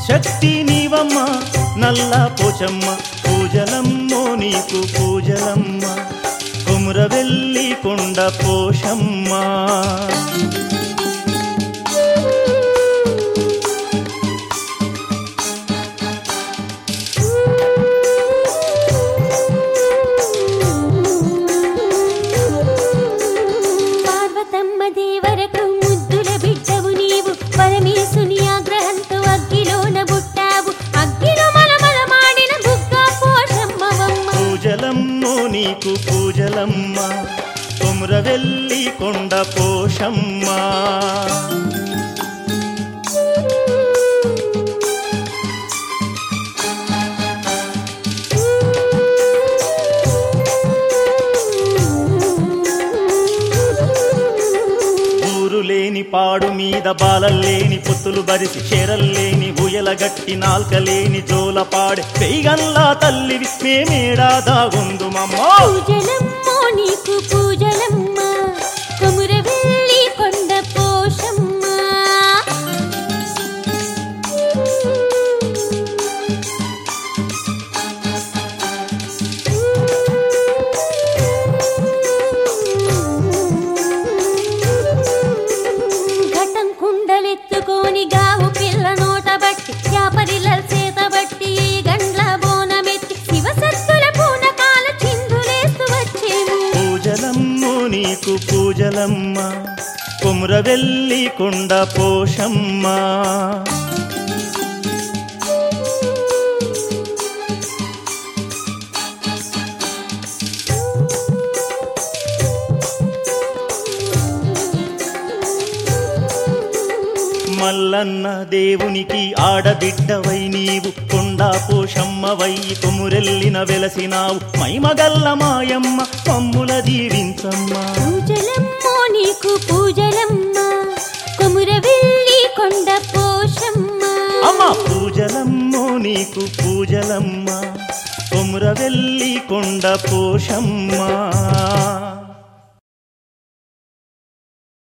శక్తి నీవమ్మ నల్ల పోచమ్మ పూజలమ్మో నీకు పూజలమ్మ కుమురవెల్లి కొండ పోషమ్మ పార్వతమ్మ దేవరకు ముద్దుల బిడ్డవు నీవు పరమేశుని ఆగ్రహంతో అగ్గిలోన బుట్టావు అగ్గిలో మలమల మాడిన బుగ్గ పోషమ్మవమ్మ పూజలమ్మో నీకు పూజలమ్మ కుమురవెల్లి కొండ పోషమ్మ ఊరు లేని పాడు మీద బాలల్లేని పొత్తులు బరిసి చెరల్లేని ఉయల గట్టి నాల్కలేని జోల పాడే పెయ్యల్లా తల్లివి మేమేడా దాగుందుమమ్మో పూజలమ్మో నీకు పూజలమ్మ కొమురవెల్లి కొండ పోషమ్మ ఘటం కుండలెత్తుకొని గావు పిల్ల నోట బట్టి యాపరిల చేత బట్టి గండ్ల బోనమెత్తి శివసత్తుల పూనకాల చిందులేస్తూ వచ్చేము పూజలమ్మో నీకు పూజలమ్మ కుమ్రవెల్లి కొండ పోషమ్మ మల్లన్న దేవునికి ఆడబిడ్డవై నీవు కొండా పోషమ్మవై కొమురెల్లిన వెలసినావు మైమగల్ల మాయమ్మ మమ్ముల దీవించమ్మా పూజలమ్మో నీకు పూజలమ్మ కొమురవెల్లి కొండ పోషమ్మ అమ్మ పూజలమ్మో నీకు పూజలమ్మ కొమురవెల్లి కొండ పోషమ్మ